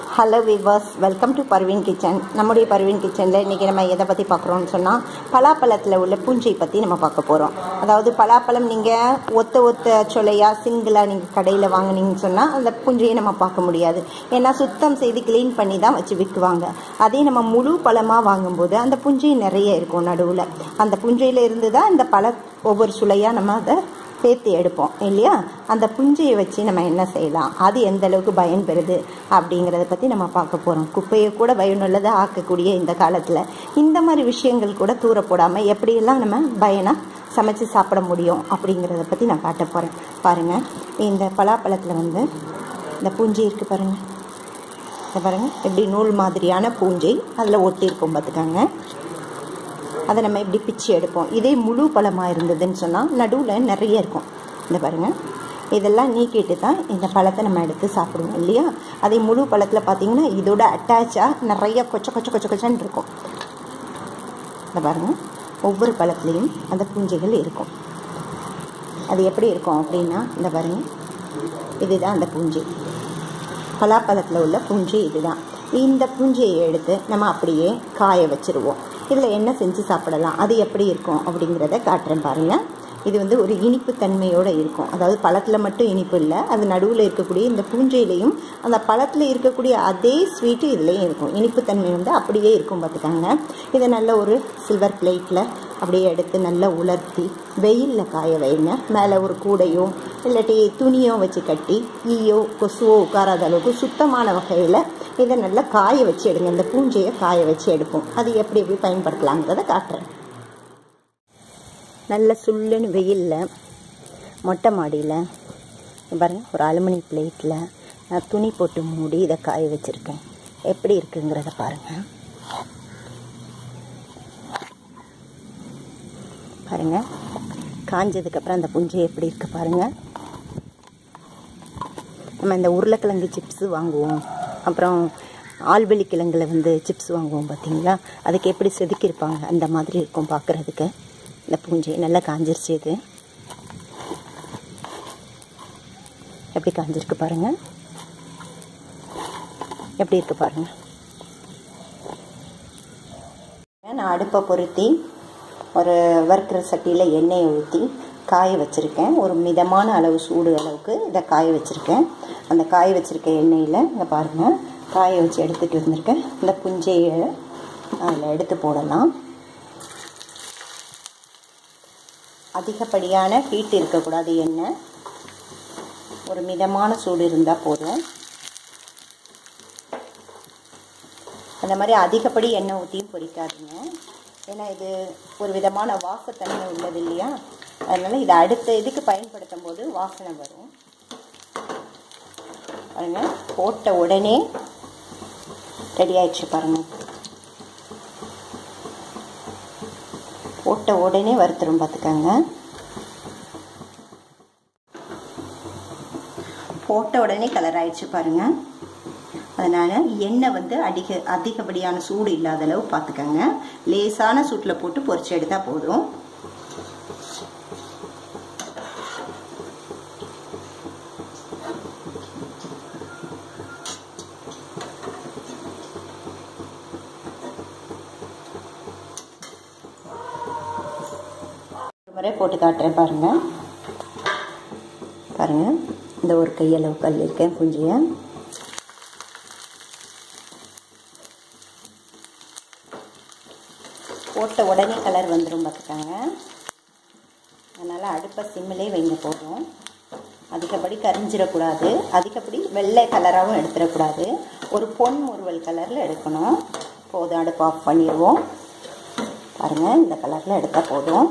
hello viewers welcome to Parveen kitchen நம்முடைய பர்வீன் கிச்சனில் இன்றைக்கி நம்ம எதை பற்றி பார்க்குறோம்னு சொன்னால் பலாப்பழத்தில் உள்ள பூஞ்சை பற்றி நம்ம பார்க்க போகிறோம் அதாவது பலாப்பழம் நீங்கள் ஒத்த ஒத்த சொலையாக சிங்கிளாக நீங்கள் கடையில் வாங்குனீங்கன்னு சொன்னால் அந்த பூஞ்சையை நம்ம பார்க்க முடியாது ஏன்னா சுத்தம் செய்து க்ளீன் பண்ணி தான் வச்சு விற்குவாங்க அதே நம்ம முழு பழமாக வாங்கும்போது அந்த புஞ்சை நிறைய இருக்கும் நடுவில் அந்த புஞ்சையில் இருந்து தான் இந்த பழ ஒவ்வொரு சுளையாக நம்ம அதை சேர்த்து எடுப்போம் இல்லையா அந்த புஞ்சையை வச்சு நம்ம என்ன செய்யலாம் அது எந்த அளவுக்கு பயன் பெறுது அப்படிங்கிறத பற்றி நம்ம பார்க்க போகிறோம் குப்பையை கூட பயனுள்ளதாக ஆக்கக்கூடிய இந்த காலத்தில் இந்த மாதிரி விஷயங்கள் கூட தூர போடாமல் எப்படியெல்லாம் நம்ம பயனாக சமைச்சு சாப்பிட முடியும் அப்படிங்கிறத பற்றி நான் காட்ட போகிறேன் பாருங்கள் இந்த பலாப்பழத்தில் வந்து இந்த பூஞ்சை இருக்குது பாருங்கள் இதை பாருங்கள் எப்படி நூல் மாதிரியான பூஞ்சை அதில் ஒட்டியிருக்கும் பார்த்துக்காங்க அதை நம்ம இப்படி பிச்சு எடுப்போம் இதே முழு பழமாக இருந்ததுன்னு சொன்னால் நடுவில் நிறைய இருக்கும் இந்த பாருங்கள் இதெல்லாம் நீக்கிட்டு தான் இந்த பழத்தை நம்ம எடுத்து சாப்பிடுவோம் இல்லையா அதே முழு பழத்தில் பார்த்தீங்கன்னா இதோட அட்டாச்சாக நிறைய கொச்ச கொச்ச கொச்ச கொச்சன்னு இருக்கும் இந்த பாருங்கள் ஒவ்வொரு பழத்துலேயும் அந்த பூஞ்சைகள் இருக்கும் அது எப்படி இருக்கும் அப்படின்னா இந்த பாருங்கள் இதுதான் அந்த பூஞ்சை பலாப்பழத்தில் உள்ள பூஞ்சை இதுதான் இந்த பூஞ்சையை எடுத்து நம்ம அப்படியே காய வச்சுருவோம் இதில் என்ன செஞ்சு சாப்பிடலாம் அது எப்படி இருக்கும் அப்படிங்கிறத காட்டுறேன் பாருங்கள் இது வந்து ஒரு இனிப்பு தன்மையோடு இருக்கும் அதாவது பழத்தில் மட்டும் இனிப்பு இல்லை அது நடுவில் இருக்கக்கூடிய இந்த பூஞ்சையிலையும் அந்த பழத்தில் இருக்கக்கூடிய அதே ஸ்வீட்டு இதுலேயும் இருக்கும் இனிப்பு தன்மை வந்து அப்படியே இருக்கும் பார்த்துக்காங்க இதை நல்ல ஒரு சில்வர் பிளேட்டில் அப்படியே எடுத்து நல்லா உலர்த்தி வெயிலில் காய வைங்க மேலே ஒரு கூடையோ இல்லாட்டி துணியோ வச்சு கட்டி ஈயோ கொசுவோ உட்காராத அளவுக்கு சுத்தமான வகையில் இதை நல்லா காய வச்சு எடுங்க இந்த பூஞ்சையை காய வச்சு எடுப்போம் அது எப்படி எப்படி பயன்படுத்தலாங்கிறத காட்டுறேன் நல்ல சுள்ளுன்னு வெயிலில் மொட்டை மாடியில் பாருங்கள் ஒரு அலுமினி பிளேட்டில் நான் துணி போட்டு மூடி இதை காய வச்சுருக்கேன் எப்படி இருக்குங்கிறத பாருங்கள் பாருங்கள் காஞ்சதுக்கப்புறம் அந்த புஞ்சை எப்படி இருக்குது பாருங்கள் நம்ம இந்த உருளைக்கிழங்கு சிப்ஸு வாங்குவோம் அப்புறம் ஆல்வெளி கிழங்குல வந்து சிப்ஸ் வாங்குவோம் பார்த்தீங்களா அதுக்கு எப்படி செதுக்கியிருப்பாங்க அந்த மாதிரி இருக்கும் பார்க்குறதுக்கு இந்த பூஞ்சை நல்லா காஞ்சிருச்சு இது எப்படி காஞ்சிருக்கு பாருங்கள் எப்படி இருக்கு பாருங்கள் நான் அடுப்பை பொருத்தி ஒரு வறுக்கிற சட்டியில் எண்ணெயை ஊற்றி காய வச்சுருக்கேன் ஒரு மிதமான அளவு சூடு அளவுக்கு இதை காய வச்சுருக்கேன் அந்த காய வச்சுருக்க எண்ணெயில் இங்கே பாருங்கள் காய வச்சு எடுத்துகிட்டு வந்திருக்கேன் இந்த புஞ்சையை அதில் எடுத்து போடலாம் அதிகப்படியான ஹீட் இருக்கக்கூடாது எண்ணெய் ஒரு மிதமான சூடு இருந்தால் போதும் அந்த மாதிரி அதிகப்படி எண்ணெய் ஊற்றியும் பொரிக்காதுங்க ஏன்னா இது ஒரு விதமான வாசத்தன்மை உள்ளது இல்லையா அதனால் இதை அடுத்த இதுக்கு பயன்படுத்தும் போது வாசனை வரும் பாருங்க போட்ட உடனே ரெடி ஆயிடுச்சு பாருங்கள் போட்ட உடனே வறுத்துரும் பார்த்துக்கோங்க போட்ட உடனே கலர் ஆயிடுச்சு பாருங்க அதனால் எண்ணெய் வந்து அதிக அதிகப்படியான சூடு இல்லாத அளவு பார்த்துக்கோங்க லேசான சூட்டில் போட்டு பொரிச்சு எடுத்தால் போதும் ஒரு முறை போட்டு காட்டுறேன் பாருங்கள் பாருங்கள் இந்த ஒரு கையளவு கல் இருக்கேன் குஞ்சியை போட்ட உடனே கலர் வந்துடும் பார்த்துக்காங்க அதனால் அடுப்பை சிம்மிலே வைங்க போதும் அதிகப்படி கரிஞ்சிடக்கூடாது அதிகப்படி வெள்ளை கலராகவும் எடுத்துடக்கூடாது ஒரு பொன் முறுவல் கலரில் எடுக்கணும் போதும் அடுப்பு ஆஃப் பண்ணிடுவோம் பாருங்கள் இந்த கலரில் எடுத்தால் போதும்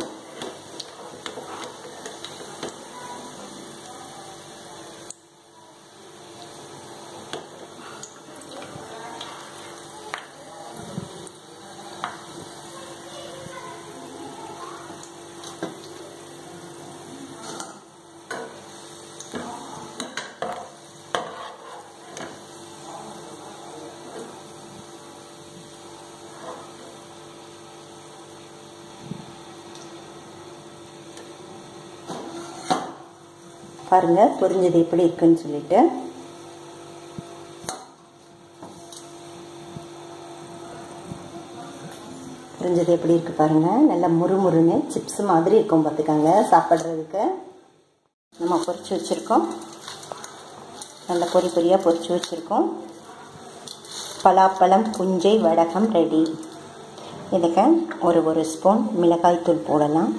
பாருங்கள் பொரிஞ்சது எப்படி இருக்குன்னு சொல்லிட்டு பொரிஞ்சது எப்படி இருக்கு பாருங்க நல்லா முறுமுறுன்னு சிப்ஸ் மாதிரி இருக்கும் பார்த்துக்கோங்க சாப்பிட்றதுக்கு நம்ம பொரிச்சு வச்சுருக்கோம் நல்லா பொறி பொரியாக பொரிச்சு வச்சுருக்கோம் பலாப்பழம் புஞ்சை வடகம் ரெடி இதுக்கு ஒரு ஒரு ஸ்பூன் மிளகாய்த்தூள் போடலாம்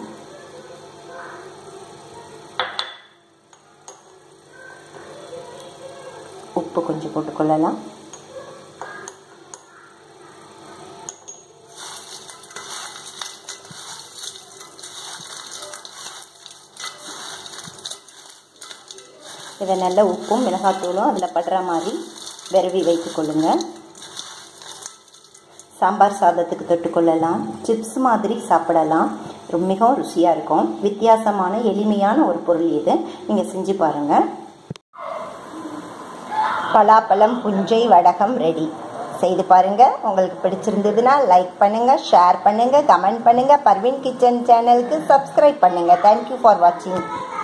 உப்பு கொஞ்சம் போட்டுக்கொள்ளலாம் இதை நல்ல உப்பும் மிளகாத்தூளும் அதில் படுற மாதிரி விரவி வைத்து கொள்ளுங்க சாம்பார் சாதத்துக்கு தொட்டுக்கொள்ளலாம் சிப்ஸ் மாதிரி சாப்பிடலாம் மிகவும் ருசியாக இருக்கும் வித்தியாசமான எளிமையான ஒரு பொருள் இது நீங்கள் செஞ்சு பாருங்கள் பலாப்பழம் புஞ்சை வடகம் ரெடி செய்து பாருங்க உங்களுக்கு பிடிச்சிருந்ததுன்னா லைக் பண்ணுங்க ஷேர் பண்ணுங்க கமெண்ட் பண்ணுங்க பர்வீன் கிச்சன் சேனலுக்கு சப்ஸ்கிரைப் பண்ணுங்க தேங்க்யூ ஃபார் வாட்சிங்